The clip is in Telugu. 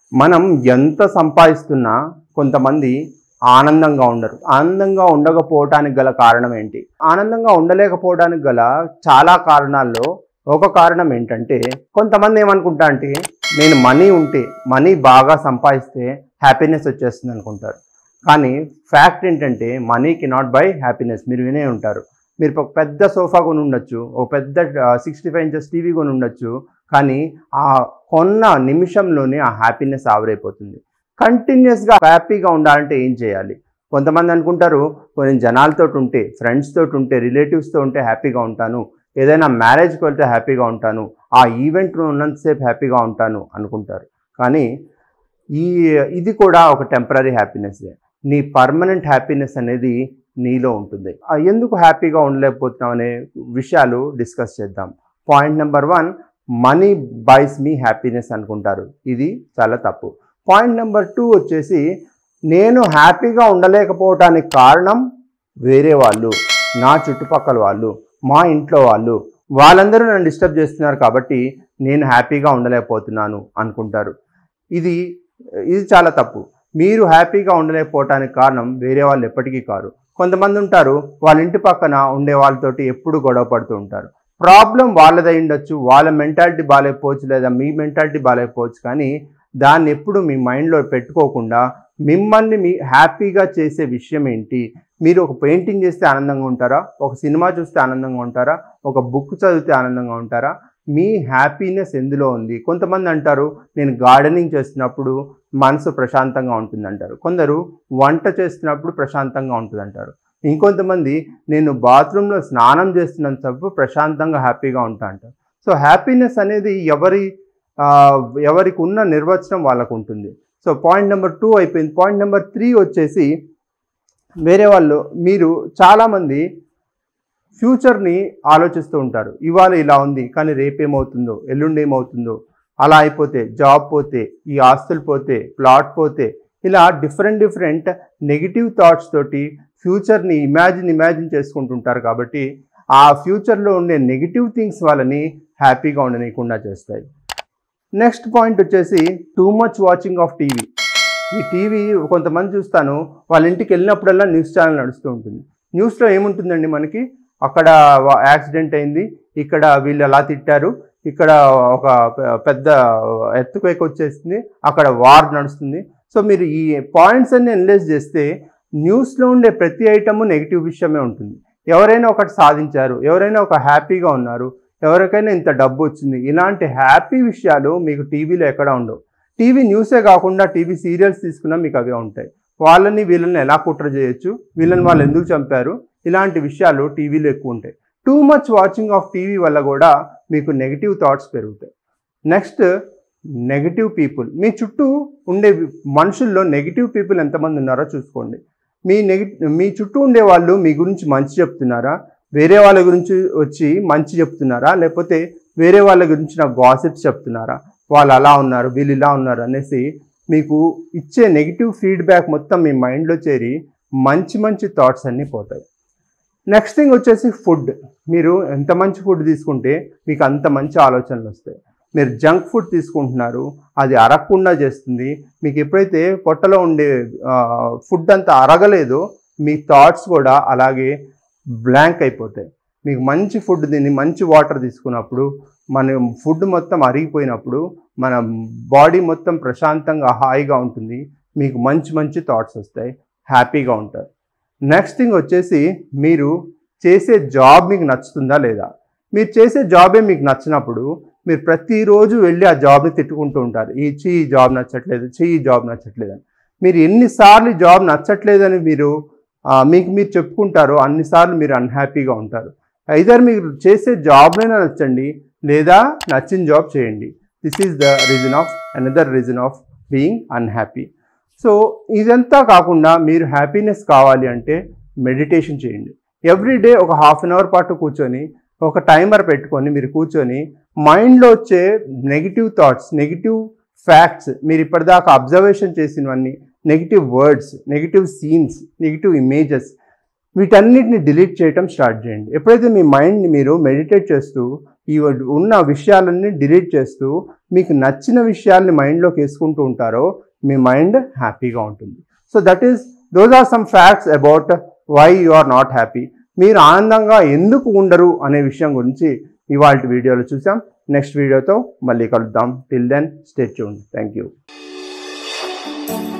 మనం ఎంత సంపాదిస్తున్నా కొంతమంది ఆనందంగా ఉండరు ఆనందంగా ఉండకపోవటానికి గల కారణం ఏంటి ఆనందంగా ఉండలేకపోవడానికి గల చాలా కారణాల్లో ఒక కారణం ఏంటంటే కొంతమంది ఏమనుకుంటా అంటే నేను మనీ ఉంటే మనీ బాగా సంపాదిస్తే హ్యాపీనెస్ వచ్చేస్తుంది అనుకుంటారు కానీ ఫ్యాక్ట్ ఏంటంటే మనీ కెనాట్ బై హ్యాపీనెస్ మీరు వినే ఉంటారు మీరు ఒక పెద్ద సోఫా కొని ఉండొచ్చు ఒక పెద్ద సిక్స్టీ ఫైవ్ ఇంచెస్ టీవీ కొని ఉండొచ్చు కానీ ఆ కొన్న నిమిషంలోనే ఆ హ్యాపీనెస్ ఆవిరైపోతుంది కంటిన్యూస్గా హ్యాపీగా ఉండాలంటే ఏం చేయాలి కొంతమంది అనుకుంటారు కొన్ని జనాలతో ఉంటే ఫ్రెండ్స్ తోటి ఉంటే రిలేటివ్స్తో ఉంటే హ్యాపీగా ఉంటాను ఏదైనా మ్యారేజ్కి వెళ్తే హ్యాపీగా ఉంటాను ఆ ఈవెంట్లో ఉన్నంతసేపు హ్యాపీగా ఉంటాను అనుకుంటారు కానీ ఈ ఇది కూడా ఒక టెంపరీ హ్యాపీనెస్ నీ పర్మనెంట్ హ్యాపీనెస్ అనేది నీలో ఉంటుంది ఆ ఎందుకు హ్యాపీగా ఉండలేకపోతున్నాం అనే విషయాలు డిస్కస్ చేద్దాం point number one money buys మీ హ్యాపీనెస్ అనుకుంటారు ఇది చాలా తప్పు పాయింట్ నెంబర్ టూ వచ్చేసి నేను హ్యాపీగా ఉండలేకపోవటానికి కారణం వేరే వాళ్ళు నా చుట్టుపక్కల వాళ్ళు మా ఇంట్లో వాళ్ళు వాళ్ళందరూ నన్ను డిస్టర్బ్ చేస్తున్నారు కాబట్టి నేను హ్యాపీగా ఉండలేకపోతున్నాను అనుకుంటారు ఇది ఇది చాలా తప్పు మీరు హ్యాపీగా ఉండలేకపోవటానికి కారణం వేరే వాళ్ళు ఎప్పటికీ కారు కొంతమంది ఉంటారు వాళ్ళ ఇంటి పక్కన ఉండే వాళ్ళతోటి ఎప్పుడు గొడవ పడుతూ ఉంటారు ప్రాబ్లం వాళ్ళదై ఉండొచ్చు వాళ్ళ మెంటాలిటీ బాగాలేకపోవచ్చు లేదా మీ మెంటాలిటీ బాగాలేకపోవచ్చు కానీ దాన్ని ఎప్పుడు మీ మైండ్లో పెట్టుకోకుండా మిమ్మల్ని మీ హ్యాపీగా చేసే విషయం ఏంటి మీరు ఒక పెయింటింగ్ చేస్తే ఆనందంగా ఉంటారా ఒక సినిమా చూస్తే ఆనందంగా ఉంటారా ఒక బుక్ చదివితే ఆనందంగా ఉంటారా మీ హ్యాపీనెస్ ఎందులో ఉంది కొంతమంది అంటారు నేను గార్డెనింగ్ చేస్తున్నప్పుడు మనసు ప్రశాంతంగా ఉంటుంది అంటారు కొందరు వంట చేస్తున్నప్పుడు ప్రశాంతంగా ఉంటుంది అంటారు ఇంకొంతమంది నేను బాత్రూంలో స్నానం చేస్తున్నంతసేపు ప్రశాంతంగా హ్యాపీగా ఉంటా అంటారు సో హ్యాపీనెస్ అనేది ఎవరి ఆ, ఎవరికి ఉన్న నిర్వచనం వాళ్ళకు ఉంటుంది సో పాయింట్ నెంబర్ టూ అయిపోయింది పాయింట్ నెంబర్ త్రీ వచ్చేసి వేరే వాళ్ళు మీరు చాలామంది ఫ్యూచర్ని ఆలోచిస్తూ ఉంటారు ఇవాళ ఇలా ఉంది కానీ రేపేమవుతుందో ఎల్లుండి ఏమవుతుందో అలా అయిపోతే జాబ్ పోతే ఈ ఆస్తులు పోతే ప్లాట్ పోతే ఇలా డిఫరెంట్ డిఫరెంట్ నెగిటివ్ థాట్స్ తోటి ఫ్యూచర్ని ఇమాజిన్ ఇమాజిన్ చేసుకుంటుంటారు కాబట్టి ఆ ఫ్యూచర్లో ఉండే నెగిటివ్ థింగ్స్ వాళ్ళని హ్యాపీగా ఉండనీయకుండా చేస్తాయి నెక్స్ట్ పాయింట్ వచ్చేసి too much watching of TV ఈ టీవీ కొంతమంది చూస్తాను వాళ్ళ ఇంటికి వెళ్ళినప్పుడల్లా న్యూస్ ఛానల్ నడుస్తూ ఉంటుంది న్యూస్లో ఏముంటుందండి మనకి అక్కడ యాక్సిడెంట్ అయింది ఇక్కడ వీళ్ళు ఎలా తిట్టారు ఇక్కడ ఒక పె- పెద్ద ఎత్తుకేక వచ్చేస్తుంది అక్కడ వార్ నడుస్తుంది సో మీరు ఈ పాయింట్స్ అన్ని అనలైజ్ చేస్తే న్యూస్లో ఉండే ప్రతి ఐటము నెగిటివ్ విషయమే ఉంటుంది ఎవరైనా ఒకటి సాధించారు ఎవరైనా ఒక హ్యాపీగా ఉన్నారు ఎవరికైనా ఇంత డబ్బు వచ్చింది ఇలాంటి హ్యాపీ విషయాలు మీకు టీవీలో ఎక్కడ ఉండవు టీవీ న్యూసే కాకుండా టీవీ సీరియల్స్ తీసుకున్నా మీకు అవే ఉంటాయి వాళ్ళని వీళ్ళని ఎలా కుట్ర చేయొచ్చు వీళ్ళని వాళ్ళు ఎందుకు చంపారు ఇలాంటి విషయాలు టీవీలో ఎక్కువ ఉంటాయి too much watching of TV వల్ల కూడా మీకు నెగిటివ్ థాట్స్ పెరుగుతాయి నెక్స్ట్ నెగిటివ్ పీపుల్ మీ చుట్టూ ఉండే మనుషుల్లో నెగిటివ్ పీపుల్ ఎంతమంది ఉన్నారో చూసుకోండి మీ నెగి మీ చుట్టూ ఉండే వాళ్ళు మీ గురించి మంచి చెప్తున్నారా వేరే వాళ్ళ గురించి వచ్చి మంచి చెప్తున్నారా లేకపోతే వేరే వాళ్ళ గురించి నాకు గాసిప్స్ చెప్తున్నారా వాళ్ళు అలా ఉన్నారు వీళ్ళు ఇలా ఉన్నారు అనేసి మీకు ఇచ్చే నెగిటివ్ ఫీడ్బ్యాక్ మొత్తం మీ మైండ్లో చేరి మంచి మంచి థాట్స్ అన్నీ పోతాయి నెక్స్ట్ థింగ్ వచ్చేసి ఫుడ్ మీరు ఎంత మంచి ఫుడ్ తీసుకుంటే మీకు అంత మంచి ఆలోచనలు వస్తాయి మీరు జంక్ ఫుడ్ తీసుకుంటున్నారు అది అరగకుండా చేస్తుంది మీకు ఎప్పుడైతే పొట్టలో ఉండే ఫుడ్ అంతా అరగలేదో మీ థాట్స్ కూడా అలాగే బ్లాంక్ అయిపోతాయి మీకు మంచి ఫుడ్ తిని మంచి వాటర్ తీసుకున్నప్పుడు మన ఫుడ్ మొత్తం అరిగిపోయినప్పుడు మన బాడీ మొత్తం ప్రశాంతంగా హాయిగా ఉంటుంది మీకు మంచి మంచి థాట్స్ వస్తాయి హ్యాపీగా ఉంటారు నెక్స్ట్ థింగ్ వచ్చేసి మీరు చేసే జాబ్ మీకు నచ్చుతుందా లేదా మీరు చేసే జాబే మీకు నచ్చినప్పుడు మీరు ప్రతిరోజు వెళ్ళి ఆ జాబ్ని తిట్టుకుంటూ ఉంటారు ఈ చీ ఈ జాబ్ నచ్చట్లేదు చీ ఈ జాబ్ నచ్చట్లేదు అని మీరు ఎన్నిసార్లు ఈ జాబ్ నచ్చట్లేదని మీరు ఆ, మీకు మీరు చెప్పుకుంటారో అన్నిసార్లు మీరు అన్హ్యాపీగా ఉంటారు ఐదర్ మీరు చేసే జాబ్నైనా నచ్చండి లేదా నచ్చిన జాబ్ చేయండి this is the reason of another reason of being unhappy so ఇదంతా కాకుండా మీరు హ్యాపీనెస్ కావాలి అంటే మెడిటేషన్ చేయండి ఎవ్రీ డే ఒక హాఫ్ అన్ అవర్ పాటు కూర్చొని ఒక టైమర్ పెట్టుకొని మీరు కూర్చొని మైండ్లో వచ్చే నెగిటివ్ థాట్స్ నెగిటివ్ ఫ్యాక్ట్స్ మీరు ఇప్పటిదాకా అబ్జర్వేషన్ చేసినవన్నీ negative words negative scenes negative images వీటన్నిటిని డిలీట్ చేయటం స్టార్ట్ చేయండి ఎప్పుడైతే మీ మైండ్ని మీరు మెడిటేట్ చేస్తూ ఈ ఉన్న విషయాలన్నీ డిలీట్ చేస్తూ మీకు నచ్చిన విషయాల్ని మైండ్లోకి వేసుకుంటూ ఉంటారో మీ మైండ్ హ్యాపీగా ఉంటుంది so that is those are some facts about why you are not happy మీరు ఆనందంగా ఎందుకు ఉండరు అనే విషయం గురించి ఇవాళ వీడియోలో చూసాం నెక్స్ట్ వీడియోతో మళ్ళీ కలుద్దాం till then stay tuned thank you